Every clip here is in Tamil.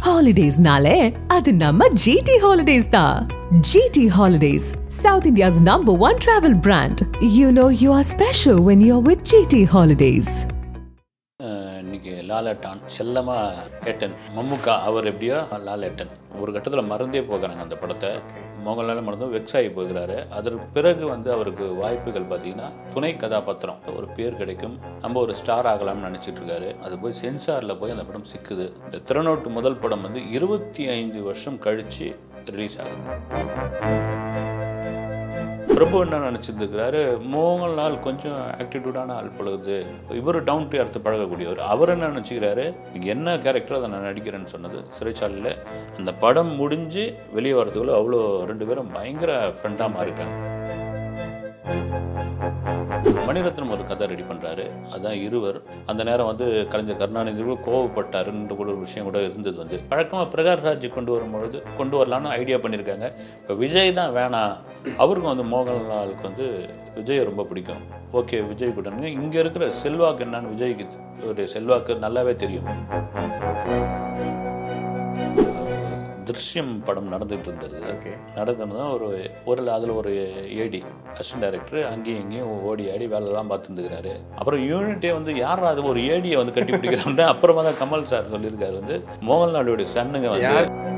ஹாலிடேஸ்னாலே அது நம்ம ஜிடி ஹாலிடேஸ் தான் GT holidays south India's number one travel brand you know you are special when you are with GT holidays ah இன்னைக்கு லாலேட்டான் செல்லமாக ஏட்டன் மம்முக்கா அவர் எப்படியோ லாலேட்டன் ஒரு கட்டத்தில் மறந்தே போகிறாங்க அந்த படத்தை மோகன்லால் மறந்தும் வெக்ஸ் ஆகி போகிறாரு அதற்கு பிறகு வந்து அவருக்கு வாய்ப்புகள் பார்த்தீங்கன்னா துணை கதாபாத்திரம் ஒரு பேர் கிடைக்கும் நம்ம ஒரு ஸ்டார் ஆகலாம்னு நினச்சிட்டு இருக்காரு அது போய் சென்சாரில் போய் அந்த படம் சிக்குது இந்த திறனோட்டு முதல் படம் வந்து இருபத்தி ஐந்து வருஷம் கழித்து ரிலீஸ் ஆகுது பிரபு என்ன நினச்சிருந்துருக்கிறாரு மோகன்லால் கொஞ்சம் ஆக்டிடியூடான ஆள் பழகுது இவர் டவுன் டு அர்த்து பழகக்கூடியவர் அவர் என்ன நினச்சிக்கிறாரு என்ன கேரக்டர் அதை நான் நடிக்கிறேன்னு சொன்னது சிறைச்சாலையில் அந்த படம் முடிஞ்சு வெளியே வரதுக்குள்ள அவ்வளோ ரெண்டு பேரும் பயங்கர ஃப்ரெண்டாக மாறிட்டாங்க மணிரத்னம் ஒரு கதை ரெடி பண்ணுறாரு அதான் இருவர் அந்த நேரம் வந்து கலைஞர் கருணாநிதி கூட கோவப்பட்டாருன்ற கூட ஒரு விஷயம் கூட இருந்தது வந்து வழக்கமாக பிரகாஷ் ராஜ் கொண்டு வரும்பொழுது கொண்டு வரலான்னு ஐடியா பண்ணியிருக்காங்க இப்போ விஜய் தான் வேணாம் அவருக்கும் வந்து மோகன்லாலுக்கு வந்து விஜய் ரொம்ப பிடிக்கும் ஓகே விஜய் கூட இங்கே இருக்கிற செல்வாக்கு என்னன்னு விஜய்க்கு ஒரு செல்வாக்கு நல்லாவே தெரியும் திருஷ்யம் படம் நடந்துகிட்டு இருந்தது நடந்தது தான் ஒரு ஒரு அதில் ஒரு ஏடி அசிஸ்டன்ட் டைரக்டர் அங்கேயும் இங்கேயும் ஓடி ஆடி வேலைலாம் பார்த்துருந்துக்கிறாரு அப்புறம் யூனிட்டே வந்து யார் அது ஒரு ஏடியை வந்து கட்டி பிடிக்கிறாங்க அப்புறமா தான் கமல் சார் சொல்லியிருக்காரு வந்து மோகன்லாலுடைய சன்னுங்க வந்து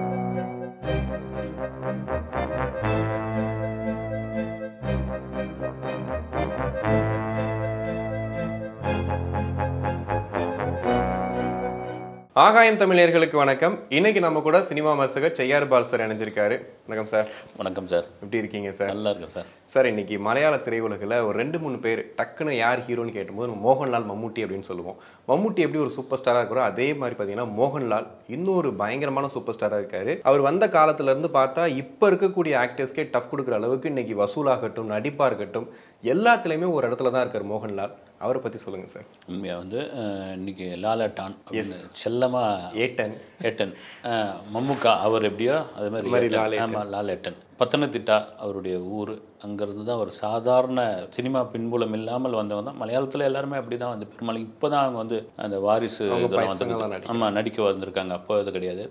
ஆகாயம் தமிழர்களுக்கு வணக்கம் இன்னைக்கு நம்ம கூட சினிமா விமர்சகர் செய்யார் பால் சார் இணைஞ்சிருக்காரு வணக்கம் சார் வணக்கம் சார் எப்படி இருக்கீங்க சார் நல்லா இருக்கு சார் சார் இன்னைக்கு மலையாள திரையுலகில் ஒரு ரெண்டு மூணு பேர் டக்குன்னு யார் ஹீரோன்னு கேட்டும்போது நம்ம மோகன்லால் மம்முட்டி அப்படின்னு சொல்லுவோம் மம்முட்டி எப்படி ஒரு சூப்பர் ஸ்டாராக இருக்கிறோ அதே மாதிரி பார்த்தீங்கன்னா மோகன்லால் இன்னொரு பயங்கரமான சூப்பர் ஸ்டாராக இருக்காரு அவர் வந்த காலத்துல இருந்து பார்த்தா இப்போ இருக்கக்கூடிய ஆக்டர்ஸ்க்கே டஃப் கொடுக்குற அளவுக்கு இன்னைக்கு வசூலாகட்டும் நடிப்பாக இருக்கட்டும் எல்லாத்துலேயுமே ஒரு இடத்துல தான் இருக்கார் மோகன்லால் அவரை பற்றி சொல்லுங்கள் சார் உண்மையாக வந்து அஹ், இன்னைக்கு லாலேட்டான் அப்படின்னு செல்லமாக ஏட்டன் ஏட்டன் அஹ், மம்முக்கா அவர் எப்படியோ அது மாதிரி மாதிரி லாலேட்டன். ஆமாம் லாலேட்டன் பத்தனத்திட்டா அவருடைய ஊர் அங்கேருந்து தான் ஒரு சாதாரண சினிமா பின்புலம் இல்லாமல் வந்தவங்க தான் மலையாளத்தில் எல்லாருமே அப்படி தான் வந்து பெரும்பாலும் இப்போ தான் அவங்க வந்து அந்த வாரிசு அவங்க இதெல்லாம் பசங்களாம் வந்து நடிக்க- ஆமாம் நடிக்க வந்திருக்காங்க அப்போ இது கிடையாது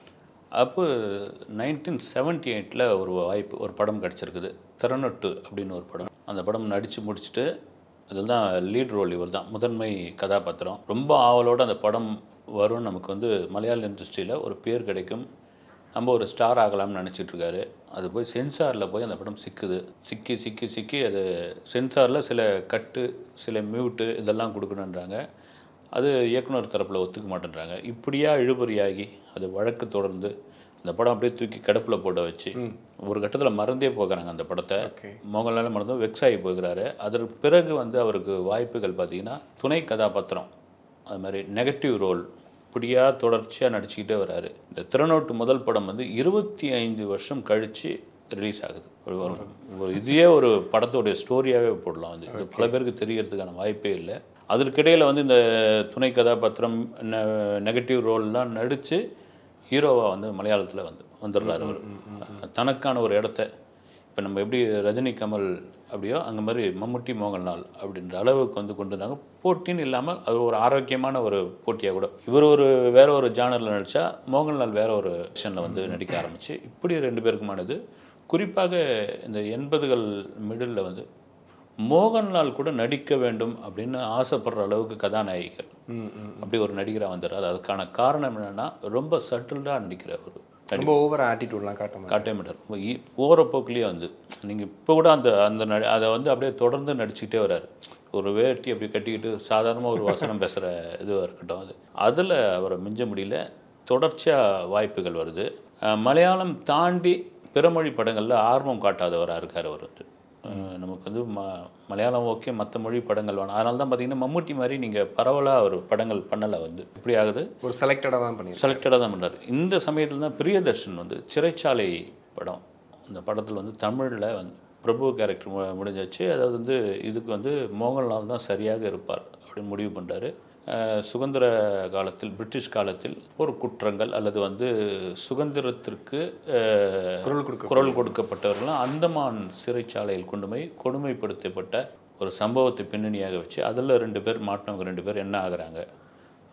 அப்போ நைன்டீன் செவன்ட்டி எயிட்டில் ஒரு வாய்ப்பு ஒரு படம் கிடச்சிருக்குது திறனொட்டு அப்படின்னு ஒரு படம் அந்த படம் நடித்து முடிச்சுட்டு அதில் தான் லீட் ரோல் இவர் தான் முதன்மை கதாபாத்திரம் ரொம்ப ஆவலோடு அந்த படம் வரும் நமக்கு வந்து மலையாள இண்டஸ்ட்ரியில் ஒரு பேர் கிடைக்கும் நம்ம ஒரு ஸ்டார் ஆகலாம்னு நினச்சிட்டு இருக்காரு அது போய் சென்சாரில் போய் அந்த படம் சிக்குது சிக்கி சிக்கி சிக்கி அது சென்சாரில் சில கட்டு சில மியூட்டு இதெல்லாம் கொடுக்கணுன்றாங்க அது இயக்குனர் தரப்பில் ஒத்துக்க மாட்டேன்றாங்க இப்படியா இழுபறியாகி அது வழக்கு தொடர்ந்து அந்த படம் அப்படியே தூக்கி கிடப்பில் போட வச்சு ஒரு கட்டத்தில் மறந்தே போகிறாங்க அந்த படத்தை Okay. மோகன்லால் மறந்தும் வெக்ஸ் ஆகி போகிறாரு அதற்கு பிறகு வந்து அவருக்கு வாய்ப்புகள் பார்த்தீங்கன்னா துணை கதாபாத்திரம் அது மாதிரி நெகட்டிவ் ரோல் இப்படியா தொடர்ச்சியாக நடிச்சுக்கிட்டே வராரு இந்த திறனோட்டு முதல் படம் வந்து இருபத்தி ஐந்து வருஷம் கழித்து ரிலீஸ் ஆகுது ஒரு ஒரு- ஒரு இதையே ஒரு படத்தோடைய ஸ்டோரியாகவே போடலாம் வந்து இது பல பேருக்கு தெரியறதுக்கான வாய்ப்பே இல்லை அதற்கிடையில் வந்து இந்த துணை கதாபாத்திரம் நெகட்டிவ் ரோல்லாம் நடித்து ஹீரோவாக வந்து மலையாளத்தில் வந்து வந்துடுறாரு அவர் தனக்கான ஒரு இடத்த இப்போ நம்ம எப்படி ரஜினி கமல் அப்படியோ அங்கே மாதிரி மம்முட்டி மோகன்லால் அப்படின்ற அளவுக்கு வந்து கொண்டு வந்தாங்க போட்டின்னு இல்லாமல் அது ஒரு ஆரோக்கியமான ஒரு போட்டியாக கூட இவர் ஒரு வேற ஒரு ஜானரில் நடித்தா மோகன்லால் வேற ஒரு விஷனில் வந்து நடிக்க ஆரம்பிச்சு இப்படி ரெண்டு பேருக்குமானது குறிப்பாக இந்த எண்பதுகள் மிடில் வந்து மோகன்லால் கூட நடிக்க வேண்டும் அப்படின்னு ஆசைப்படுற அளவுக்கு கதாநாயகிகள் அப்படி ஒரு நடிகராக வந்துடுறாரு அதுக்கான காரணம் என்னன்னா ரொம்ப சட்டில்டாக நடிக்கிற ஒரு ரொம்ப ஓவர் ஆட்டிடியூட்லாம் காட்ட மாட்டாங்க காட்டே மாட்டார் ரொம்ப ஈ- போகிற போக்குலேயே வந்து நீங்கள் இப்போ கூட அந்த அந்த நடி அதை வந்து அப்படியே தொடர்ந்து நடிச்சுக்கிட்டே வர்றாரு ஒரு வேட்டி அப்படி கட்டிக்கிட்டு சாதாரணமாக ஒரு வசனம் பேசுகிற இதுவாக இருக்கட்டும் அது அதில் அவரை மிஞ்ச முடியல தொடர்ச்சியாக வாய்ப்புகள் வருது அஹ் மலையாளம் தாண்டி பிறமொழி படங்களில் ஆர்வம் காட்டாதவராக இருக்கார் அவர் வந்து அஹ் நமக்கு வந்து ம மலையாளம் ஓகே மற்ற மொழி படங்கள் வேணும் அதனால தான் பார்த்தீங்கன்னா மம்முட்டி மாதிரி நீங்கள் பரவலாக ஒரு படங்கள் பண்ணலை வந்து இப்படி ஆகுது ஒரு செலக்டடாக தான் பண்ணியிருக்காரு செலக்டடாக தான் பண்ணுறாரு இந்த சமயத்தில் தான் பிரியதர்ஷன் வந்து சிறைச்சாலை படம் அந்த படத்தில் வந்து தமிழில் வந்து பிரபு கேரக்டர் மு முடிஞ்சாச்சு அதாவது வந்து இதுக்கு வந்து மோகன்லால் தான் சரியாக இருப்பார் அப்படின்னு முடிவு பண்ணுறாரு சுதந்திர காலத்தில் பிரிட்டிஷ் காலத்தில் ஒரு குற்றங்கள் அல்லது வந்து சுதந்திரத்திற்கு அஹ், குரல் கொடுக்க குரல் கொடுக்கப்பட்டவர்களும் அந்தமான் சிறைச்சாலையில் கொண்டு போய் கொடுமைப்படுத்தப்பட்ட ஒரு சம்பவத்தை பின்னணியாக வச்சு அதில் ரெண்டு பேர் மாட்டினவங்க ரெண்டு பேர் என்ன ஆகுறாங்க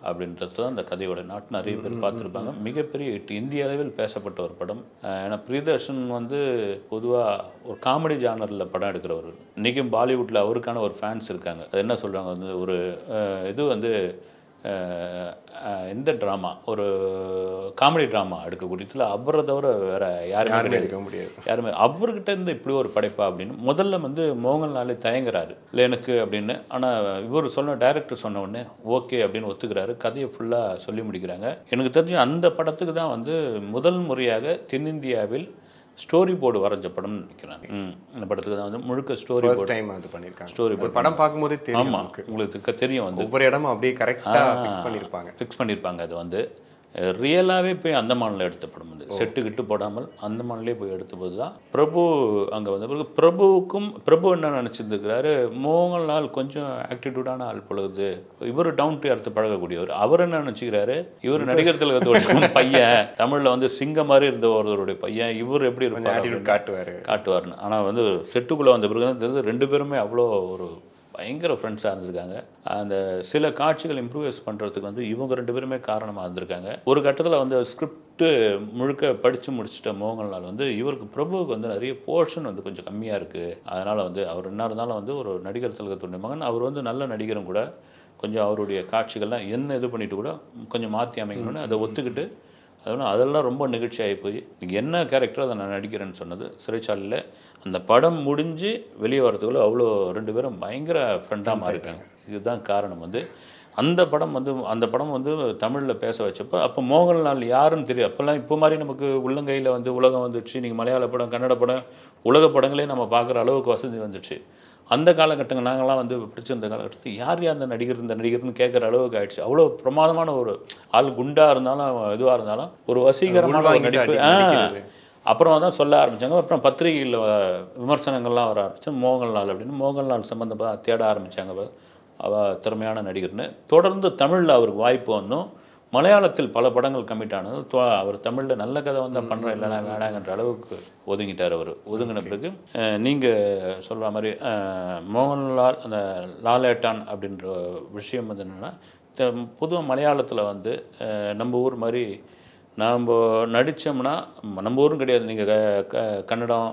அப்படின்றது தான் அந்த கதையோட நாட்டு நிறைய பேர் பார்த்துருப்பாங்க மிகப்பெரிய ஹிட் இந்திய அளவில் பேசப்பட்ட ஒரு படம் அஹ் ஏன்னா பிரியதர்ஷன் வந்து பொதுவாக ஒரு காமெடி ஜானரில் படம் எடுக்கிறவர் இன்றைக்கும் பாலிவுட்டில் அவருக்கான ஒரு ஃபேன்ஸ் இருக்காங்க அது என்ன சொல்கிறாங்க வந்து ஒரு அஹ், இது வந்து அஹ், அஹ், இந்த ட்ராமா ஒரு காமெடி ட்ராமா எடுக்கக்கூடியதில் அவரை தவிர வேற யாருமே யாருமே கிடையாது எடுக்க முடியாது யாருமே அவர்கிட்ட இருந்து இப்படி ஒரு படைப்பா அப்படின்னு முதல்ல வந்து மோகன்லாலே தயங்குறாரு இல்லை எனக்கு அப்படின்னு ஆனால் இவர் சொன்ன டைரக்டர் சொன்ன உடனே ஓகே அப்படின்னு ஒத்துக்கிறாரு கதையை ஃபுல்லாக சொல்லி முடிக்கிறாங்க எனக்கு தெரிஞ்சு அந்த படத்துக்கு தான் வந்து முதல் முறையாக தென்னிந்தியாவில் ஸ்டோரி போர்டு வரைஞ்ச படம்னு நினைக்கிறேன் ம் இந்த படத்துக்கு தான் வந்து முழுக்க ஸ்டோரி ஃபர்ஸ்ட் போர்டு டைம் அது பண்ணியிருக்காங்க Story ஒரு படம் பார்க்கும்போதே தெரியும் ஆமாம் நமக்கு உங்களுக்கு க- தெரியும் வந்து ஒவ்வொரு இடமும் அப்படியே கரெக்டாக ஃபிக்ஸ் பண்ணியிருப்பாங்க ஃபிக்ஸ் பண்ணியிருப்பாங்க அது வந்து ரியலாகவே போய் அந்தமானில் எடுத்த படம் வந்து செட்டு கிட்டு போடாமல் அந்தமான்லேயே போய் எடுத்த போது தான் பிரபு அங்கே வந்த பிறகு பிரபுவுக்கும் பிரபு என்ன நினச்சிருந்துருக்கிறாரு மோகன்லால் கொஞ்சம் ஆக்டிடியூடான ஆள் பொழுது இவர் டவுன் டு அர்த்து பழகக்கூடியவர் அவர் என்ன நினச்சிக்கிறாரு இவர் நடிகர் திலகத்தோட பையன் தமிழில் வந்து சிங்கம் மாதிரி இருந்த ஒருவருடைய பையன் இவர் எப்படி கொஞ்சம் இருப்பார் ஆட்டிடியூட் காட்டுவார் காட்டுவார்னு ஆனால் வந்து செட்டுக்குள்ளே வந்த பிறகு தான் தெரிஞ்சது ரெண்டு பேருமே அவ்வளோ ஒரு பயங்கர ஃப்ரெண்ட்ஸாக இருந்திருக்காங்க அந்த சில காட்சிகள் இம்ப்ரூவைஸ் பண்ணுறதுக்கு வந்து இவங்க ரெண்டு பேருமே காரணமாக இருந்திருக்காங்க ஒரு கட்டத்தில் வந்து ஸ்கிரிப்ட் முழுக்க படித்து முடிச்சிட்ட மோகன்லால் வந்து இவருக்கு பிரபுவுக்கு வந்து நிறைய போர்ஷன் வந்து கொஞ்சம் கம்மியாக இருக்குது அதனால் வந்து அவர் என்ன இருந்தாலும் வந்து ஒரு நடிகர் திலகத்துடைய மகன் அவர் வந்து நல்ல நடிகரும் கூட கொஞ்சம் அவருடைய காட்சிகள்லாம் என்ன இது பண்ணிட்டு கூட கொஞ்சம் மாற்றி அமைக்கணும்னு அதை ஒத்துக்கிட்டு அதனால் அதெல்லாம் ரொம்ப நிகழ்ச்சியாகி போய் நீங்க என்ன கேரக்டரோ அதை நான் நடிக்கிறேன்னு சொன்னது சிறைச்சாலையில் அந்த படம் முடிஞ்சு வெளியே வரதுக்குள்ள அவ்வளோ ரெண்டு பேரும் பயங்கர ஃப்ரெண்டாக மாறிட்டாங்க இதுதான் காரணம் வந்து அந்த படம் வந்து அந்த படம் வந்து தமிழில் பேச வச்சப்போ அப்போ மோகன்லால் யாருன்னு தெரியும் அப்போல்லாம் இப்போ மாதிரி நமக்கு உள்ளங்கையில் வந்து உலகம் வந்துடுச்சு நீங்கள் மலையாள படம் கன்னட படம் உலக படங்களே நம்ம பார்க்குற அளவுக்கு வசதி வந்துடுச்சு அந்த காலகட்டங்கள் நாங்கள்லாம் வந்து பிடிச்சிருந்த காலகட்டத்தில் யார் யார் அந்த நடிகர் இந்த நடிகர்னு கேட்குற அளவுக்கு ஆயிடுச்சு அவ்வளோ பிரமாதமான ஒரு ஆள் குண்டா இருந்தாலும் இதுவாக இருந்தாலும் ஒரு வசீகரமான ஒரு உள்வாங்கிட்டு நடிப்பு அடி- ஆ. நடிக்கிறது. அப்புறம் தான் சொல்ல ஆரம்பிச்சாங்க அப்புறம் பத்திரிகையில் விமர்சனங்கள்லாம் வர ஆரம்பிச்சு மோகன்லால் அப்படின்னு மோகன்லால் சம்மந்தமாக தேட ஆரம்பிச்சாங்க அவ திறமையான நடிகர்னு தொடர்ந்து தமிழில் அவருக்கு வாய்ப்பு வந்தும் மலையாளத்தில் பல படங்கள் கமிட் ஆனது தொ- அவர் தமிழில் நல்ல கதை வந்தால் பண்ணுறேன் இல்லைனா வேணாங்கன்ற அளவுக்கு ஒதுங்கிட்டார் அவர் ஒதுங்கின பிறகு நீங்கள் சொல்கிற மாதிரி அஹ், மோகன்லால் அந்த லாலேட்டான் அப்படின்ற விஷயம் வந்து என்னென்னா பொதுவாக மலையாளத்தில் வந்து அஹ், நம்ம ஊர் மாதிரி நாம் நடித்தோம்னா நம்ம ஊரும் கிடையாது நீங்கள் கன்னடம்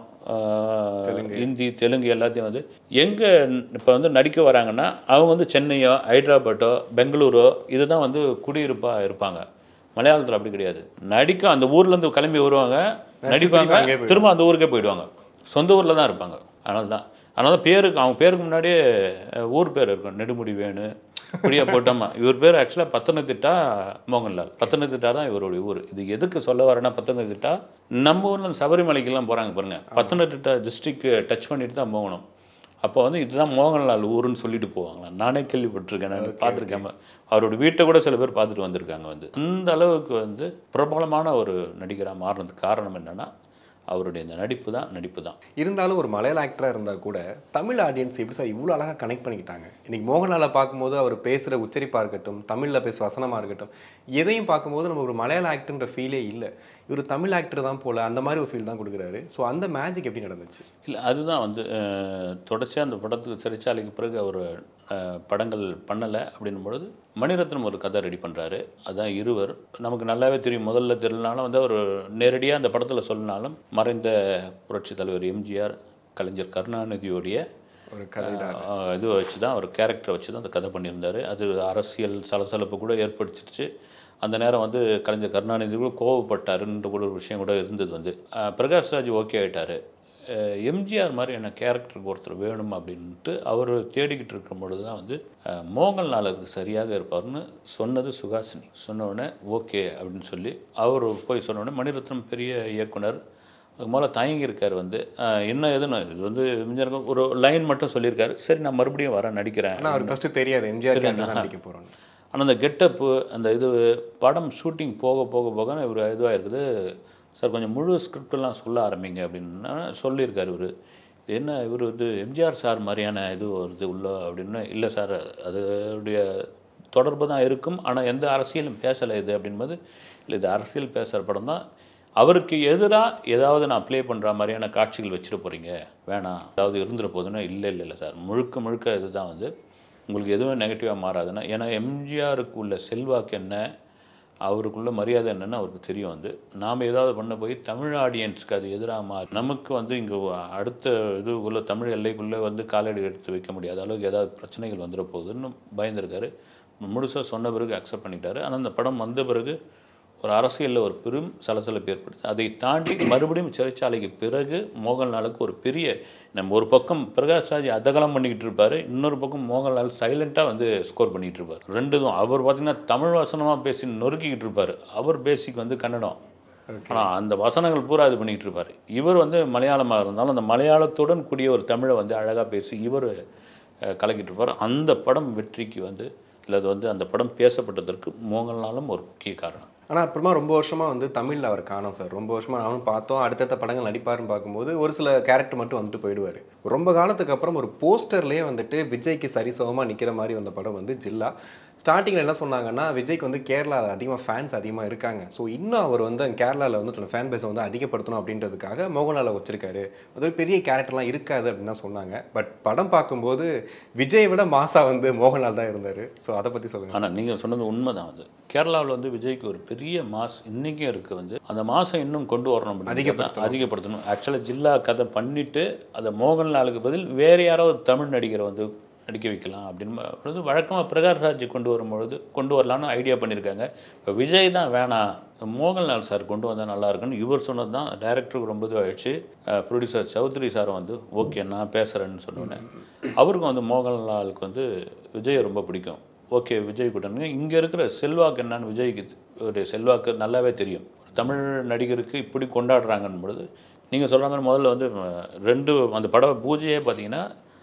அஹ், ஹிந்தி தெலுங்கு எல்லாத்தையும் வந்து எங்கே இப்போ வந்து நடிக்க வராங்கன்னா அவங்க வந்து சென்னையோ ஹைதராபாத்தோ பெங்களூரோ இதுதான் வந்து குடியிருப்பாக இருப்பாங்க மலையாளத்தில் அப்படி கிடையாது நடிக்க அந்த ஊர்லேருந்து கிளம்பி வருவாங்க நடிப்பாங்க அங்கேயே போயிடுவாங்க. திரும்ப அந்த ஊருக்கே போயிடுவாங்க சொந்த ஊரில் தான் இருப்பாங்க அதனால தான் அதனால தான் பேருக்கு அவங்க பேருக்கு முன்னாடியே அஹ், ஊர் பேர் இருக்கும் நெடுமுடி வேணு இப்படியா போட்டோமா இவர் பேர் ஆக்சுவலாக பத்தனத்திட்டா மோகன்லால் பத்தனத்திட்டா தான் இவருடைய ஊர் இது எதுக்கு சொல்ல வரேன்னா பத்தனத்திட்டா நம்ம ஊரில் சபரிமலைக்கெல்லாம் போகிறாங்க பாருங்க பத்தனத்திட்டா டிஸ்ட்ரிக் டச் பண்ணிட்டு தான் போகணும் அப்போ வந்து இதுதான் மோகன்லால் ஊருன்னு சொல்லிட்டு போவாங்களா நானே கேள்விப்பட்டிருக்கேன் நான் பார்த்துருக்கேன் அவரோட வீட்டை கூட சில பேர் பார்த்துட்டு வந்திருக்காங்க வந்து அந்த அளவுக்கு வந்து பிரபலமான ஒரு நடிகராக மாறினதுக்கு காரணம் என்னன்னா அவருடைய இந்த நடிப்பு தான் நடிப்பு தான் இருந்தாலும் ஒரு மலையாள ஆக்டராக இருந்தால் கூட தமிழ் ஆடியன்ஸ் எப்படி சார் இவ்வளோ அழகாக கனெக்ட் பண்ணிக்கிட்டாங்க இன்னைக்கு மோகன்லாலை பார்க்கும்போது அவர் பேசுகிற உச்சரிப்பாக இருக்கட்டும் தமிழில் பேசுகிற வசனமாக இருக்கட்டும் எதையும் பார்க்கும்போது நம்ம ஒரு மலையாள ஆக்டர்ன்ற ஃபீலே இல்லை இவர் தமிழ் ஆக்டர் தான் போல அந்த மாதிரி ஒரு ஃபீல் தான் கொடுக்குறாரு ஸோ அந்த மேஜிக் எப்படி நடந்துச்சு இல்லை அதுதான் வந்து அஹ், தொடர்ச்சியாக அந்த படத்துக்கு சிறைச்சாலைக்கு பிறகு அவர் அஹ், படங்கள் பண்ணலை அப்படின்னும் பொழுது மணிரத்னம் ஒரு கதை ரெடி பண்ணுறாரு அதான் இருவர் நமக்கு நல்லாவே தெரியும் முதல்ல தெரியலனாலும் வந்து அவர் நேரடியாக அந்த படத்தில் சொல்லினாலும் மறைந்த புரட்சி தலைவர் எம்ஜிஆர் கலைஞர் கருணாநிதியோடைய ஒரு கதை தான் ஆஹ் இது வச்சு தான் அவர் கேரக்டரை வச்சு தான் அந்த கதை பண்ணியிருந்தார் அது அரசியல் சலசலப்பு கூட ஏற்படுத்திடுச்சு அந்த நேரம் வந்து கலைஞர் கருணாநிதி கூட கோவப்பட்டாருன்ற கூட ஒரு விஷயம் கூட இருந்தது வந்து ஆஹ் பிரகாஷ் ராஜ் ஓகே ஆயிட்டாரு அஹ் எம்ஜிஆர் மாதிரி என்ன கேரக்டருக்கு ஒருத்தர் வேணும் அப்படின்ட்டு அவர் தேடிக்கிட்டு இருக்கும் பொழுது தான் வந்து அஹ் மோகன்லால் அதுக்கு சரியாக இருப்பார்னு சொன்னது சுகாசினி சொன்ன உடனே ஓகே அப்படின்னு சொல்லி அவர் போய் சொன்ன உடனே மணிரத்னம் பெரிய இயக்குனர் அதுக்கு மேலே தயங்கியிருக்கார் வந்து அஹ் என்ன எதுன்னு இது வந்து எம்ஜிஆர் ஒரு லைன் மட்டும் சொல்லியிருக்காரு சரி நான் மறுபடியும் வரேன் நடிக்கிறேன் ஆனால் அவர் ஃபஸ்ட்டு தெரியாது எம்ஜிஆர் கேரக்டர் தான் நடிக்க போகிறோம் ஆனால் அந்த கெட்டப்பு அந்த இது படம் ஷூட்டிங் போக போக போக இவர் இதுவாக இருக்குது சார் கொஞ்சம் முழு ஸ்கிரிப்டெல்லாம் சொல்ல ஆரம்பிங்க அப்படின்னா சொல்லியிருக்காரு இவர் என்ன இவர் வந்து எம்ஜிஆர் சார் மாதிரியான இது வருது உள்ள அப்படின்னா இல்லை சார் அதோடைய தொடர்பு தான் இருக்கும் ஆனால் எந்த அரசியலும் பேசலை இது அப்படின்போது இல்லை இது அரசியல் பேசுகிற படம் தான் அவருக்கு எதிராக ஏதாவது நான் ப்ளே பண்ணுற மாதிரியான காட்சிகள் வச்சுட்டு போகிறீங்க வேணாம் அதாவது இருந்துட போதுன்னா இல்லை இல்லை இல்லை சார் முழுக்க முழுக்க இதுதான் வந்து உங்களுக்கு எதுவும் நெகட்டிவாக மாறாதுன்னா ஏன்னா எம்ஜிஆருக்கு உள்ள செல்வாக்கு என்ன அவருக்குள்ள மரியாதை என்னன்னு அவருக்கு தெரியும் வந்து நாம் ஏதாவது பண்ண போய் தமிழ் ஆடியன்ஸ்க்கு அது எதிராக மாறி நமக்கு வந்து இங்கே அடுத்த இதுக்குள்ளே தமிழ் எல்லைக்குள்ளே வந்து காலடி எடுத்து வைக்க முடியாத அளவுக்கு ஏதாவது பிரச்சனைகள் வந்துட போகுதுன்னு பயந்துருக்காரு முழுசாக சொன்ன பிறகு அக்செப்ட் பண்ணிட்டாரு ஆனால் அந்த படம் வந்த பிறகு ஒரு அரசியலில் ஒரு பெரும் சலசலப்பு ஏற்படுது அதை தாண்டி மறுபடியும் சிறைச்சாலைக்கு பிறகு மோகன்லாலுக்கு ஒரு பெரிய நம்ம ஒரு பக்கம் பிரகாஷ் ராஜ் அதகலம் பண்ணிக்கிட்டு இருப்பாரு இன்னொரு பக்கம் மோகன்லால் சைலண்ட்டாக வந்து ஸ்கோர் பண்ணிக்கிட்டு இருப்பார் ரெண்டுதும் அவர் பார்த்தீங்கன்னா தமிழ் வசனமாக பேசி நொறுக்கிக்கிட்டு இருப்பார் அவர் பேசிக் வந்து கன்னடம் ஆனால் அந்த வசனங்கள் பூரா இது பண்ணிக்கிட்டு இருப்பார் இவர் வந்து மலையாளமாக இருந்தாலும் அந்த மலையாளத்துடன் கூடிய ஒரு தமிழை வந்து அழகாக பேசி இவர் அஹ், கலக்கிட்டு இருப்பார் அந்த படம் வெற்றிக்கு வந்து இல்லை அது வந்து அந்த படம் பேசப்பட்டதற்கு மோகன்லாலும் ஒரு முக்கிய காரணம் ஆனால் அப்புறமா ரொம்ப வருஷமாக வந்து தமிழில் அவர் காணோம் சார் ரொம்ப வருஷமாக நானும் பார்த்தோம் அடுத்தடுத்த படங்கள் நடிப்பாருன்னு பார்க்கும்போது ஒரு சில கேரக்டர் மட்டும் வந்துட்டு போயிடுவார் ரொம்ப காலத்துக்கு அப்புறம் ஒரு போஸ்டர்லேயே வந்துட்டு விஜய்க்கு சரிசமமாக நிற்கிற மாதிரி வந்த படம் வந்து ஜில்லா ஸ்டார்டிங்கில் என்ன சொன்னாங்கன்னா விஜய்க்கு வந்து கேரளாவில் அதிகமாக ஃபேன்ஸ் அதிகமாக இருக்காங்க ஸோ இன்னும் அவர் வந்து கேரளாவில் வந்து தன்னோட ஃபேன் பேஸை வந்து அதிகப்படுத்தணும் அப்படின்றதுக்காக மோகன்லாலை வச்சிருக்காரு அது ஒரு பெரிய கேரக்டர்லாம் இருக்காது அப்படின்னு தான் சொன்னாங்க பட் படம் பார்க்கும்போது விஜயை விட மாசா வந்து மோகன்லால் தான் இருந்தார் ஸோ அதை பற்றி சொல்லுங்கள் ஆனால் நீங்கள் சொன்னது உண்மைதான் அது கேரளாவில் வந்து விஜய்க்கு ஒரு பெரிய மாஸ் இன்றைக்கும் இருக்குது வந்து அந்த மாசம் இன்னும் கொண்டு வரணும் அப்படின்னு அதிகப்படுத்தணும். பார்த்தா அதிகப்படுத்தணும் ஆக்சுவலாக ஜில்லா கதை பண்ணிவிட்டு அதை மோகன்லாலுக்கு பதில் வேறு யாரோ ஒரு தமிழ் நடிகரை வந்து நடிக்க வைக்கலாம் அப்படின்னு பொழுது வழக்கமாக பிரகாஷ் ராஜ் கொண்டு வரும்பொழுது கொண்டு வரலான்னு ஐடியா பண்ணியிருக்காங்க இப்போ விஜய் தான் வேணாம் மோகன்லால் சார் கொண்டு வந்தால் நல்லா இருக்குன்னு இவர் சொன்னது தான் டைரக்டருக்கு ரொம்ப இதுவாகிடுச்சு ப்ரொடியூசர் சௌத்ரி சார் வந்து ஓகே நான் பேசுகிறேன்னு சொன்னோன்னே அவருக்கும் வந்து மோகன்லாலுக்கு வந்து விஜயை ரொம்ப பிடிக்கும் ஓகே விஜய் கூட்டணி இங்கே இருக்கிற செல்வாக்கு என்னன்னு விஜய்க்கு ஒரு செல்வாக்கு நல்லாவே தெரியும் ஒரு தமிழ் நடிகருக்கு இப்படி கொண்டாடுறாங்கன்னு பொழுது நீங்கள் சொல்கிற மாதிரி முதல்ல வந்து அஹ், ரெண்டு அந்த பட பூஜையே பார்த்தீங்கன்னா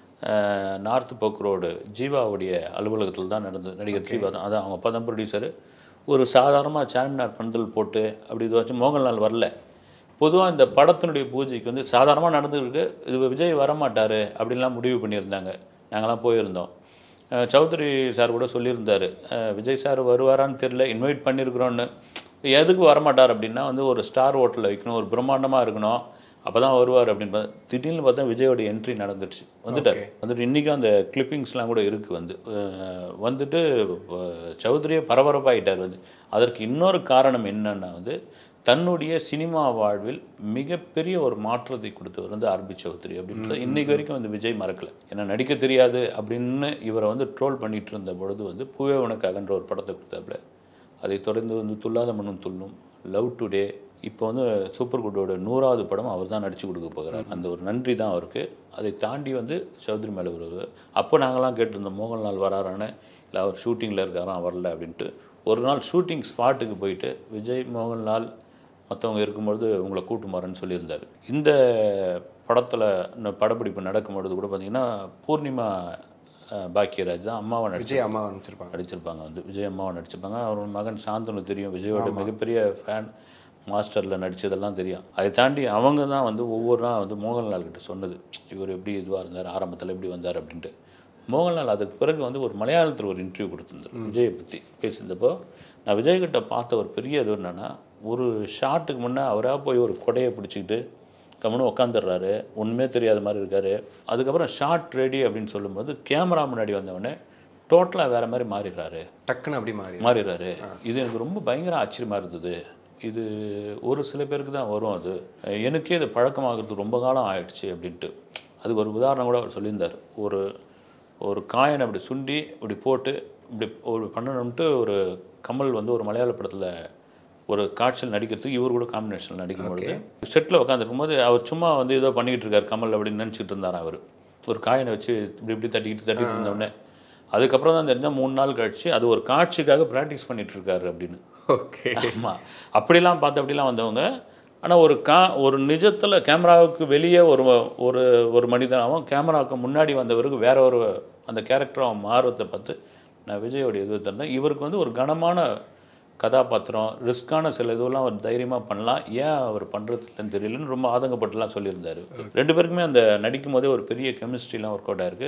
அஹ், நார்த் போக் ரோடு ஜீவாவுடைய அலுவலகத்தில் தான் நடந்தது நடிகர் ஜீவா தான் அதான் அவங்க அப்பா தான் ப்ரொடியூசரு ஒரு சாதாரணமாக சார்மினார் பந்தல் போட்டு அப்படி இது வச்சு மோகன்லால் வரல பொதுவாக இந்த படத்தினுடைய பூஜைக்கு வந்து சாதாரணமாக நடந்துருக்கு இது விஜய் வரமாட்டார் அப்படின்லாம் முடிவு பண்ணியிருந்தாங்க நாங்களாம் போயிருந்தோம் அஹ் சௌத்ரி சார் கூட சொல்லியிருந்தார் அஹ் விஜய் சார் வருவாரான்னு தெரியல இன்வைட் பண்ணியிருக்கிறோன்னு எதுக்கு வரமாட்டார் அப்படின்னா வந்து ஒரு ஸ்டார் ஹோட்டலில் வைக்கணும் ஒரு பிரம்மாண்டமாக இருக்கணும் அப்போ தான் வருவார் அப்படின்னு பார்த்தா திடீர்னு பார்த்தா விஜயோட என்ட்ரி நடந்துடுச்சு வந்துட்டார் வந்துட்டு இன்றைக்கும் அந்த கிளிப்பிங்ஸ்லாம் கூட இருக்குது வந்து அஹ் வந்துட்டு அஹ் சௌத்ரியே பரபரப்பாயிட்டார் வந்து அதற்கு இன்னொரு காரணம் என்னன்னா வந்து தன்னுடைய சினிமா வாழ்வில் மிகப்பெரிய ஒரு மாற்றத்தை கொடுத்தவர் வந்து ஆர்பி சௌத்ரி அப்படின்றது இன்னைக்கு வரைக்கும் வந்து விஜய் மறக்கல ஏன்னா நடிக்க தெரியாது அப்படின்னு இவரை வந்து ட்ரோல் பண்ணிட்டு இருந்த பொழுது வந்து பூவே உனக்கு அகன்ற ஒரு படத்தை கொடுத்தாப்புல அதை தொடர்ந்து வந்து துல்லாத மண்ணும் துள்ளும் லவ் டுடே இப்போ வந்து சூப்பர் குட்டோட நூறாவது படம் அவர் தான் நடிச்சு கொடுக்க போகிறார் அந்த ஒரு நன்றி தான் அவருக்கு அதை தாண்டி வந்து சௌத்ரி மேலே வருவார் அப்போ நாங்களாம் கேட்டிருந்தோம் மோகன்லால் வராரான்னு இல்லை அவர் ஷூட்டிங்கில் இருக்காராம் வரல அப்படின்ட்டு ஒரு நாள் ஷூட்டிங் ஸ்பாட்டுக்கு போயிட்டு விஜய் மோகன்லால் மற்றவங்க இருக்கும்பொழுது உங்களை கூட்டு மாறேன்னு சொல்லியிருந்தார் இந்த படத்தில் இந்த படப்பிடிப்பு நடக்கும்பொழுது கூட பார்த்தீங்கன்னா பூர்ணிமா அஹ், பாக்கியராஜ் தான் அம்மாவை நடிச்சு விஜய் அம்மா அனுப்பிச்சிருப்பாங்க நடிச்சிருப்பாங்க வந்து விஜய் அம்மாவை நடிச்சிருப்பாங்க அவர் மகன் சாந்தனு தெரியும் விஜயோட மிகப்பெரிய ஃபேன் மாஸ்டரில் நடிச்சதெல்லாம் தெரியும் அதை தாண்டி அவங்க தான் வந்து ஒவ்வொரு நாள் வந்து மோகன்லால் கிட்ட சொன்னது இவர் எப்படி இதுவாக இருந்தார் ஆரம்பத்தில் எப்படி வந்தார் அப்படின்ட்டு மோகன்லால் அதுக்கு பிறகு வந்து ஒரு மலையாளத்தில் ஒரு இன்டர்வியூ கொடுத்துருந்தார் விஜயை பற்றி பேசியிருந்தப்போ நான் விஜய்கிட்ட பார்த்த ஒரு பெரிய இது என்னென்னா ஒரு ஷாட்டுக்கு முன்னே அவராக போய் ஒரு கொடையை பிடிச்சிக்கிட்டு கம்முன்னு உட்காந்துடுறாரு ஒன்றுமே தெரியாத மாதிரி இருக்காரு அதுக்கப்புறம் ஷார்ட் ரெடி அப்படின்னு சொல்லும்போது கேமரா முன்னாடி வந்தவொடனே டோட்டலாக வேறு மாதிரி மாறிடுறாரு டக்குன்னு அப்படி மாறி மாறிடுறாரு இது எனக்கு ரொம்ப பயங்கர ஆச்சரியமாக இருந்தது இது ஒரு சில பேருக்கு தான் வரும் அது எனக்கே இது பழக்கமாகிறது ரொம்ப காலம் ஆயிடுச்சு அப்படின்ட்டு அதுக்கு ஒரு உதாரணம் கூட அவர் சொல்லியிருந்தார் ஒரு ஒரு காயனை அப்படி சுண்டி இப்படி போட்டு இப்படி ஒரு பண்ணணும்ட்டு ஒரு கமல் வந்து ஒரு மலையாள படத்தில் ஒரு காட்சியில் நடிக்கிறதுக்கு இவர் கூட காம்பினேஷனில் நடிக்கும்பொழுது செட்டில் உட்காந்துருக்கும் போது அவர் சும்மா வந்து ஏதோ பண்ணிக்கிட்டு இருக்கார் கமல் அப்படின்னு நினச்சிட்டு இருந்தார் அவர் ஒரு காயினை வச்சு இப்படி இப்படி தட்டிக்கிட்டு தட்டிட்டு இருந்தோடனே அதுக்கப்புறம் தான் தெரிஞ்சால் மூணு நாள் கழிச்சு அது ஒரு காட்சிக்காக ப்ராக்டிஸ் பண்ணிட்டு இருக்காரு அப்படின்னு ஓகே ஆமாம் அப்படிலாம் பார்த்து அப்படிலாம் வந்தவங்க ஆனால் ஒரு கா ஒரு நிஜத்தில் கேமராவுக்கு வெளியே ஒரு ஒரு ஒரு மனிதனாகவும் கேமராவுக்கு முன்னாடி வந்தவருக்கு வேற ஒரு அந்த கேரக்டர் அவன் மாறுறதை பார்த்து நான் விஜயோட இது தந்தேன் இவருக்கு வந்து ஒரு கனமான கதாபாத்திரம் ரிஸ்க்கான சில இதுவெல்லாம் அவர் தைரியமாக பண்ணலாம் ஏன் அவர் பண்ணுறது இல்லைன்னு தெரியலன்னு ரொம்ப ஆதங்கப்பட்டுலாம் சொல்லியிருந்தாரு ரெண்டு பேருக்குமே அந்த நடிக்கும் போதே ஒரு பெரிய கெமிஸ்ட்ரிலாம் ஒர்க் அவுட் ஆயிருக்கு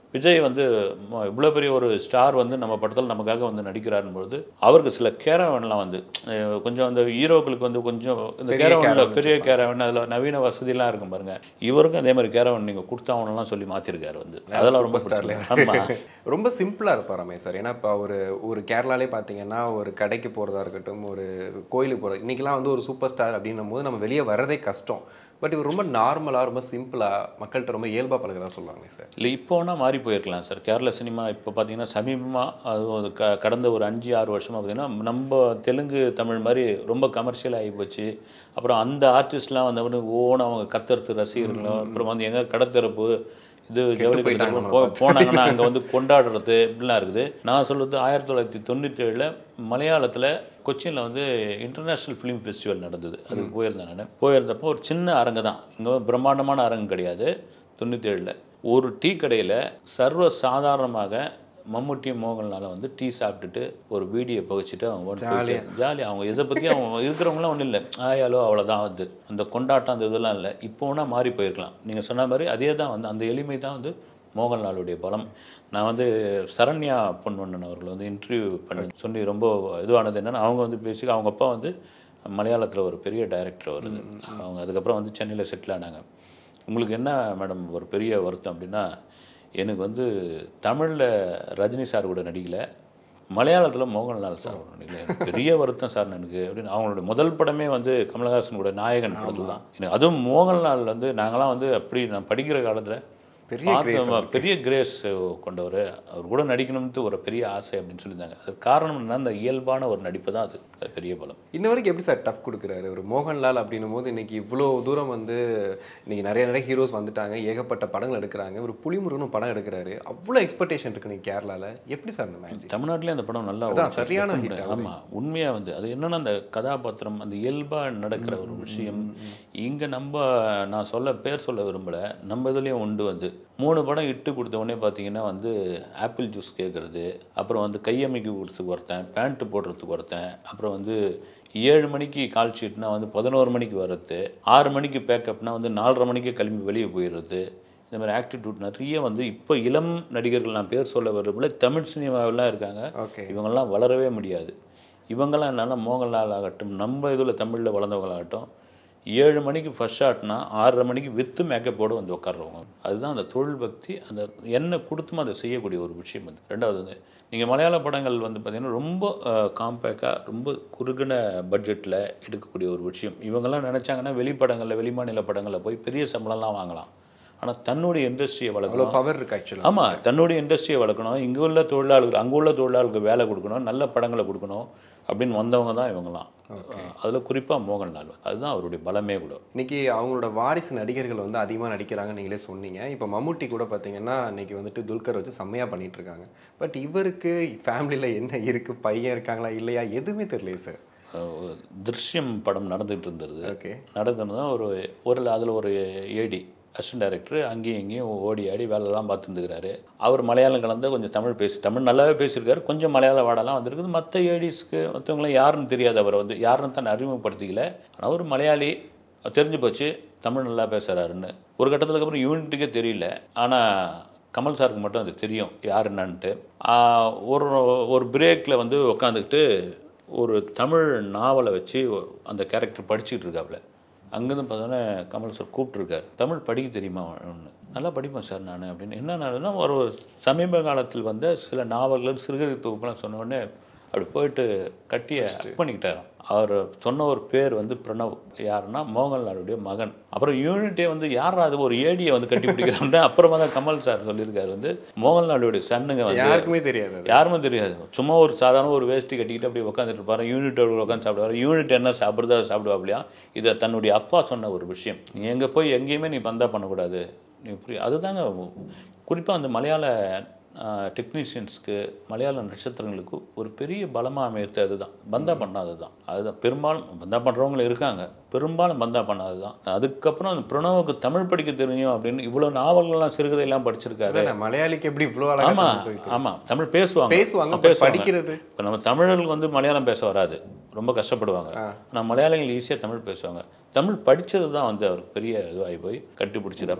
விஜய் வந்து ம- இவ்வளோ பெரிய ஒரு ஸ்டார் வந்து நம்ம படத்தில் நமக்காக வந்து நடிக்கிறாருன்னு பொழுது அவருக்கு சில கேரவன்லாம் வந்து அஹ், கொஞ்சம் அந்த ஹீரோக்களுக்கு வந்து கொஞ்சம் இந்த பெரிய கேரவனில் caravan பெரிய கேரவன் அதில் நவீன வசதிலாம் இருக்கும் பாருங்க இவருக்கும் அதே மாதிரி கேரவன் நீங்கள் கொடுத்தாவனெல்லாம் சொல்லி மாற்றிருக்காரு வந்து அதெல்லாம் ரொம்ப Superstar பிடிச்சிருக்கு. ஆமா ரொம்ப சிம்பிளாக இருப்பாராமே சார் ஏன்னா இப்போ அவர் ஒரு கேரளாலே பார்த்தீங்கன்னா ஒரு கடைக்கு போகிறதா இருக்கட்டும் ஒரு கோயிலுக்கு போகிறது இன்றைக்கெலாம் வந்து ஒரு சூப்பர் ஸ்டார் அப்படின்னும் போது நம்ம வெளியே வரதே கஷ்டம் பட் இவர் ரொம்ப நார்மலாக ரொம்ப சிம்பிளாக மக்கள்கிட்ட ரொம்ப இயல்பாக பழகிறதா சொல்லுவாங்க சார் இல்லை இப்போ வேணால் மாறி போயிருக்கலாம் சார் கேரளா சினிமா இப்போ பார்த்தீங்கன்னா சமீபமாக அது ஒரு க கடந்த ஒரு அஞ்சு ஆறு வருஷமாக பார்த்தீங்கன்னா நம்ம தெலுங்கு தமிழ் மாதிரி ரொம்ப கமர்ஷியல் ஆகி போச்சு அப்புறம் அந்த ஆர்டிஸ்ட்லாம் வந்து ஓன அவங்க கத்துறது ரசிகர்களும் அப்புறம் வந்து எங்கே கடத்திறப்பு இது ஜவுளி போயிட்டாங்க கடத்தல் போ போனாங்கன்னா அங்கே வந்து கொண்டாடுறது இப்படிலாம் இருக்குது நான் சொல்கிறது ஆயிரத்தி தொள்ளாயிரத்தி தொண்ணூற்றி ஏழில் மலையாளத்தில் கொச்சினில் வந்து இன்டர்நேஷ்னல் ஃபிலிம் ஃபெஸ்டிவல் நடந்தது அதுக்கு போயிருந்தேன் நான் போயிருந்தப்போ ஒரு சின்ன அரங்கு தான் இங்கே பிரம்மாண்டமான அரங்கு கிடையாது தொண்ணூற்றி ஏழில் ஒரு டீ கடையில் சர்வ சாதாரணமாக மம்முட்டியும் மோகன்லால வந்து டீ சாப்பிட்டுட்டு ஒரு வீடியோ புகைச்சிட்டு அவங்க ஜாலியாக அவங்க இதை பற்றி அவங்க இருக்கிறவங்களாம் ஒன்றும் இல்லை ஆயாலோ அவ்வளோதான் வந்து அந்த கொண்டாட்டம் அந்த இதெல்லாம் இல்லை இப்போ வேணால் மாறி போயிருக்கலாம் நீங்கள் சொன்ன மாதிரி அதே தான் வந்து அந்த எளிமை தான் வந்து மோகன்லாலுடைய பலம் நான் வந்து சரண்யா பொன்வண்ணன் அவர்கள் வந்து இன்டர்வியூ பண்ணி சொல்லி ரொம்ப இதுவானது என்னன்னா அவங்க வந்து பேசி அவங்க அப்பா வந்து மலையாளத்தில் ஒரு பெரிய டைரக்டர் வருது அவங்க அதுக்கப்புறம் வந்து சென்னையில் செட்டில் ஆனாங்க உங்களுக்கு என்ன மேடம் ஒரு பெரிய வருத்தம் அப்படின்னா எனக்கு வந்து தமிழில் ரஜினி சார் கூட நடிக்கல மலையாளத்தில் மோகன்லால் சார் கூட நடிக்கல எனக்கு பெரிய வருத்தம் சார் எனக்கு அப்படின்னு அவங்களுடைய முதல் படமே வந்து கமலஹாசன் கூட நாயகன் படத்தில் தான் எனக்கு அதுவும் மோகன்லால் வந்து நாங்களாம் வந்து அப்படி நான் படிக்கிற காலத்தில் பெரிய பார்த்தோம் பெரிய கிரேஸ் கொண்டவர் அவர் கூட நடிக்கணும்னு ஒரு பெரிய ஆசை அப்படின்னு சொல்லியிருந்தாங்க அது காரணம் என்ன அந்த இயல்பான ஒரு நடிப்பு தான் அது அது பெரிய பலம் இன்ன வரைக்கும் எப்படி சார் டஃப் கொடுக்குறாரு ஒரு மோகன்லால் அப்படின்னும் போது இன்னைக்கு இவ்வளோ தூரம் வந்து இன்னைக்கு நிறைய நிறைய ஹீரோஸ் வந்துட்டாங்க ஏகப்பட்ட படங்கள் எடுக்கிறாங்க ஒரு புலிமுருகனும் படம் எடுக்கிறாரு அவ்வளோ எக்ஸ்பெக்டேஷன் இருக்கு நீங்க கேரளால எப்படி சார் இந்த மேட்ச் தமிழ்நாட்டிலே அந்த படம் நல்லா அதான் ஓடுச்சு. சரியான வெற்றி hit பெற்றது. ஆமா உண்மையா வந்து அது என்னன்னா அந்த கதாபாத்திரம் அந்த இயல்பா நடக்கிற ஒரு விஷயம் இங்க நம்ம நான் சொல்ல பேர் சொல்ல விரும்பல நம்ம இதுலயும் உண்டு வந்து மூணு படம் இட்டு கொடுத்த உடனே பார்த்தீங்கன்னா வந்து ஆப்பிள் ஜூஸ் கேட்குறது அப்புறம் வந்து கையமைக்கு கொடுத்துக்கு ஒருத்தன் பேண்ட்டு போடுறதுக்கு ஒருத்தன் அப்புறம் வந்து ஏழு மணிக்கு கால் ஷீட்னா வந்து பதினோரு மணிக்கு வர்றது ஆறு மணிக்கு பேக்கப்னா வந்து நாலரை மணிக்கு கிளம்பி வெளியே போயிடுறது இந்த மாதிரி ஆக்டிடியூட் நிறைய வந்து இப்போ இளம் நடிகர்கள் நான் பேர் சொல்ல விரும்பல தமிழ் சினிமாவெல்லாம் இருக்காங்க ஓகே இவங்கெல்லாம் வளரவே முடியாது இவங்கெல்லாம் என்னன்னா மோகன்லால் ஆகட்டும் நம்ம இதில் தமிழில் வளர்ந்தவங்களாகட்டும் ஏழு மணிக்கு ஃபர்ஸ்ட் ஷாட்னா ஆறரை மணிக்கு வித்து மேக்கப்போடு வந்து உட்கார்றவங்க அதுதான் அந்த தொழில் பக்தி அந்த என்ன கொடுத்துமோ அதை செய்யக்கூடிய ஒரு விஷயம் வந்து ரெண்டாவது வந்து நீங்கள் மலையாள படங்கள் வந்து பார்த்திங்கன்னா ரொம்ப காம்பேக்டாக ரொம்ப குறுகின பட்ஜெட்டில் எடுக்கக்கூடிய ஒரு விஷயம் இவங்கெல்லாம் நினச்சாங்கன்னா வெளிப்படங்களில் வெளிமாநில படங்களில் போய் பெரிய சம்பளம்லாம் வாங்கலாம் ஆனால் தன்னுடைய இண்டஸ்ட்ரியை அவ்வளோ வளர்க்கணும் பவர் இருக்கு ஆக்சுவலாக ஆமாம் தன்னுடைய இண்டஸ்ட்ரியை வளர்க்கணும் இங்கே உள்ள தொழிலாளர்கள் அங்கே உள்ள தொழிலாளர்களுக்கு வேலை கொடுக்கணும் நல்ல படங்களை கொடுக்கணும் அப்படின்னு வந்தவங்க தான் இவங்கலாம் அதில் குறிப்பாக மோகன்லால் அதுதான் அவருடைய பலமே கூட இன்னைக்கு அவங்களோட வாரிசு நடிகர்கள் வந்து அதிகமாக நடிக்கிறாங்கன்னு நீங்களே சொன்னீங்க இப்போ மம்முட்டி கூட பார்த்தீங்கன்னா இன்னைக்கு வந்துட்டு துல்கர் வச்சு செம்மையாக பண்ணிட்டு இருக்காங்க பட் இவருக்கு ஃபேமிலியில் என்ன இருக்கு பையன் இருக்காங்களா இல்லையா எதுவுமே தெரியலையே சார் அஹ், திருஷ்யம் படம் நடந்துகிட்டு இருந்தது ஓகே நடந்தது ஒரு ஒரு அதில் ஒரு ஏடி அசிஸ்டன்ட் டைரக்டர் அங்கேயும் இங்கேயும் ஓடி ஆடி வேலைலாம் பார்த்துருந்துக்கிறாரு அவர் மலையாளம் கலந்து கொஞ்சம் தமிழ் பேசி தமிழ் நல்லாவே பேசியிருக்காரு கொஞ்சம் மலையாள வாடெல்லாம் வந்திருக்குது மற்ற ஏடிஸ்க்கு மற்றவங்களாம் யாருன்னு தெரியாது அவரை வந்து யாருன்னு தான் அறிமுகப்படுத்திக்கல ஆனால் ஒரு மலையாளி தெரிஞ்சு போச்சு தமிழ் நல்லா பேசுகிறாருன்னு ஒரு கட்டத்துக்கு அப்புறம் யூனிட்டுக்கே தெரியல ஆனால் கமல் சாருக்கு மட்டும் அது தெரியும் யார் என்னன்ட்டு ஆஹ் ஒரு ஒரு பிரேக்கில் வந்து உட்காந்துக்கிட்டு ஒரு தமிழ் நாவலை வச்சு அந்த கேரக்டர் படிச்சுட்டு இருக்காப்புல அங்கேருந்து பார்த்தோன்னே கமல் சார் கூப்பிட்ருக்காரு தமிழ் படிக்க தெரியுமா ஒன்று நல்லா படிப்பேன் சார் நான் அப்படின்னு என்ன நாடுனா ஒரு சமீப காலத்தில் வந்த சில நாவல்கள் சிறுகதை தொகுப்புலாம் சொன்ன உடனே அப்படி போயிட்டு கட்டிய பண்ணிக்கிட்டாராம் அவர் சொன்ன ஒரு பேர் வந்து பிரணவ் யாருன்னா மோகன்லாலுடைய மகன் அப்புறம் யூனிட்டே வந்து யாரா அது ஒரு ஏடியை வந்து கட்டி பிடிக்கிறான்னு அப்புறமா தான் கமல் சார் சொல்லியிருக்காரு வந்து மோகன்லாலுடைய சன்னுங்க வந்து யாருக்குமே தெரியாது அது யாருமே தெரியாது சும்மா ஒரு சாதாரண ஒரு வேஷ்டி கட்டிக்கிட்டு அப்படியே உட்காந்துட்டு இருப்பாரு யூனிட்டோட உட்காந்து சாப்பிடுவாரு யூனிட் என்ன சாப்பிடுறதா சாப்பிடுவாப்லையா இதை தன்னுடைய அப்பா சொன்ன ஒரு விஷயம் நீ எங்கே போய் எங்கேயுமே நீ பந்தா பண்ணக்கூடாது நீ புரிய அதுதாங்க குறிப்பாக அந்த மலையாள டெக்னீஷியன்ஸ்க்கு மலையாள நட்சத்திரங்களுக்கு ஒரு பெரிய பலமாக அமையறது அதுதான் பந்தா பண்ணாதது தான் அதுதான் பெரும்பாலும் பந்தா பண்ணுறவங்களும் இருக்காங்க பெரும்பாலும் பந்தா பண்ணாதது தான் அதுக்கப்புறம் அந்த பிரணவுக்கு தமிழ் படிக்க தெரியும் அப்படின்னு இவ்வளோ நாவல்கள்லாம் சிறுகதையெல்லாம் படிச்சிருக்காரு அதான் மலையாளிக்கு எப்படி இவ்வளோ அழகா ஆமா தமிழ் போயிட்டு ஆமா தமிழ் பேசுவாங்க பேசுவாங்க, ஆ, but படிக்கிறது? இப்போ நம்ம தமிழர்களுக்கு வந்து மலையாளம் பேச வராது ரொம்ப கஷ்டப்படுவாங்க ஆனால் மலையாளிகள் ஈஸியாக தமிழ் பேசுவாங்க தமிழ் படிச்சது தான் வந்து அவருக்கு பெரிய இதுவாகி போய் கட்டி பிடிச்சிடாப்புல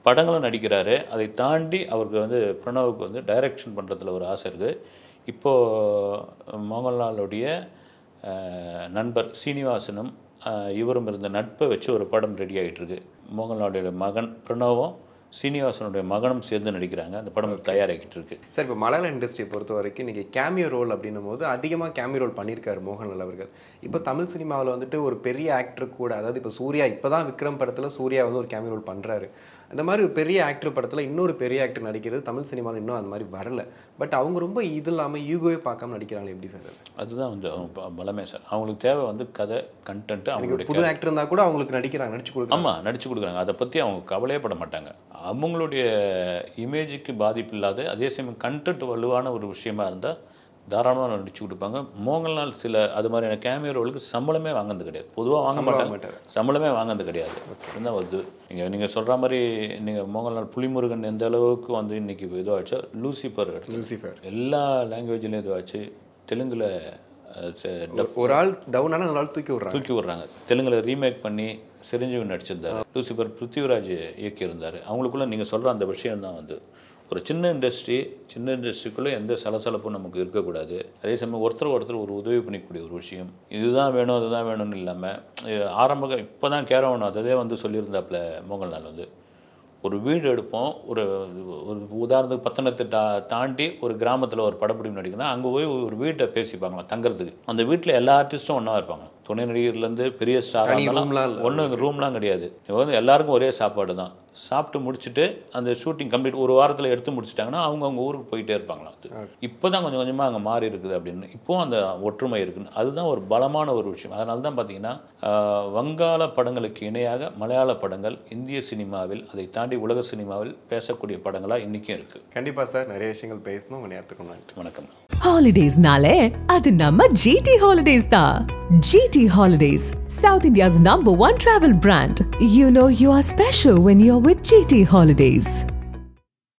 படங்களும் நடிக்கிறாரு அதை தாண்டி அவருக்கு வந்து பிரணவுக்கு வந்து டைரக்ஷன் பண்ணுறதுல ஒரு ஆசை இருக்குது இப்போது மோகன்லாலுடைய அஹ், நண்பர் சீனிவாசனும் அஹ், இவரும் இருந்த நட்பை வச்சு ஒரு படம் ரெடி ஆகிட்டு இருக்கு மோகன்லாலுடைய மகன் பிரணவும் சீனிவாசனுடைய மகனும் சேர்ந்து நடிக்கிறாங்க அந்த படம் தயாராகிட்டு இருக்கு சார் இப்போ மலையாள இண்டஸ்ட்ரியை பொறுத்த வரைக்கும் இன்றைக்கி கேமியோ ரோல் அப்படின்னும் போது அதிகமாக கேமியோ ரோல் பண்ணியிருக்காரு மோகன்லால் அவர்கள் இப்போ தமிழ் சினிமாவில் வந்துட்டு ஒரு பெரிய ஆக்டர் கூட அதாவது இப்போ சூர்யா இப்போ தான் விக்ரம் படத்தில் சூர்யா வந்து ஒரு கேமியோ ரோல் பண்ணுறாரு அந்த மாதிரி ஒரு பெரிய ஆக்டர் படத்தில் இன்னொரு பெரிய ஆக்டர் நடிக்கிறது தமிழ் சினிமாவில் இன்னும் அந்த மாதிரி வரல பட் அவங்க ரொம்ப இது இல்லாமல் ஈகோவே பார்க்காம நடிக்கிறாங்க எப்படி சார் அது அதுதான் வந்து அவங்க ப- பலமே சார் அவங்களுக்கு தேவை வந்து கதை கண்டென்ட் எனக்கு அவங்களுடைய புது ஆக்டர் இருந்தால் கூட அவங்களுக்கு நடிக்கிறாங்க நடிச்சு கொடுக்குறாங்க ஆமாம் நடிச்சு கொடுக்குறாங்க அதை பற்றி அவங்க கவலையே பட மாட்டாங்க அவங்களுடைய இமேஜுக்கு பாதிப்பு இல்லாத அதே சமயம் கண்டென்ட் வலுவான ஒரு விஷயமா இருந்தால் தாராளமாக நடிச்சு கொடுப்பாங்க மோகன்லால் சில அது மாதிரியான கேமியோ ரோலுக்கு சம்பளமே வாங்கினது கிடையாது பொதுவாக வாங்க சம்பளம் வாங்க மாட்டாங்க மாட்டாரு. சம்பளமே வாங்கினது கிடையாது இதுதான் வருது நீங்கள் நீங்கள் சொல்கிற மாதிரி நீங்கள் மோகன்லால் புலிமுருகன் எந்த அளவுக்கு வந்து இன்னைக்கு இதுவாச்சோ லூசிபர் எடுத்து லூசிஃபர் எல்லா லாங்குவேஜ்லேயும் இதுவாச்சு தெலுங்கில் ஒரு ஆள் டவுன் ஆனால் ஒரு ஆள் தூக்கி விட்றாங்க தூக்கி விடுறாங்க தெலுங்குல ரீமேக் பண்ணி சிரஞ்சீவி நடிச்சிருந்தாரு லூசிபர் பிருத்திவிராஜ் இயக்கியிருந்தார் அவங்களுக்குள்ள நீங்கள் சொல்கிற அந்த விஷயம் தான் வந்து ஒரு சின்ன இண்டஸ்ட்ரி சின்ன இண்டஸ்ட்ரிக்குள்ளே எந்த சலசலப்பும் நமக்கு இருக்கக்கூடாது அதே சமயம் ஒருத்தர் ஒருத்தர் ஒரு உதவி பண்ணிக்கக்கூடிய ஒரு விஷயம் இதுதான் வேணும் அதுதான் வேணும்னு இல்லாமல் ஆரம்ப இப்போ தான் கேரவன் அதே வந்து சொல்லியிருந்தாப்புல மோகன்லால் வந்து ஒரு வீடு எடுப்போம் ஒரு ஒரு உதாரணத்துக்கு பத்தனத்தை தா தாண்டி ஒரு கிராமத்தில் ஒரு படப்பிடிப்பு நடிக்கணும் அங்கே போய் ஒரு வீட்டை பேசிப்பாங்களாம் தங்குறதுக்கு அந்த வீட்டில் எல்லா ஆர்டிஸ்ட்டும் ஒன்றா இருப்பாங்க துணை நடிகர்லேருந்து பெரிய ஸ்டார் தனி roomலாம் இல்ல. ஒன்றும் ரூம்லாம் கிடையாது இவங்க வந்து எல்லாருக்கும் ஒரே சாப்பாடு தான் சாப்பிட்டு முடிச்சுட்டு அந்த ஷூட்டிங் கம்ப்ளீட் ஒரு வாரத்தில் எடுத்து முடிச்சிட்டாங்கன்னா அவங்க அவங்க ஊருக்கு போயிட்டே இருப்பாங்களாம் அது இப்போ தான் கொஞ்சம் கொஞ்சமாக அங்கே மாறி இருக்குது அப்படின்னு இப்போவும் அந்த ஒற்றுமை இருக்குன்னு அதுதான் ஒரு பலமான ஒரு விஷயம் அதனால தான் பார்த்தீங்கன்னா ஆஹ், வங்காள படங்களுக்கு இணையாக மலையாள படங்கள் இந்திய சினிமாவில் அதை தாண்டி உலக சினிமாவில் பேசக்கூடிய படங்களாக இன்றைக்கும் இருக்குது கண்டிப்பாக சார் நிறைய விஷயங்கள் பேசணும் உங்கள் நேரத்துக்கு நன்றி வணக்கம் ஹாலிடேஸ்னாலே அது நம்ம ஜிடி ஹாலிடேஸ் தான் GT holidays south India's number one travel brand you know you are special when you are with GT holidays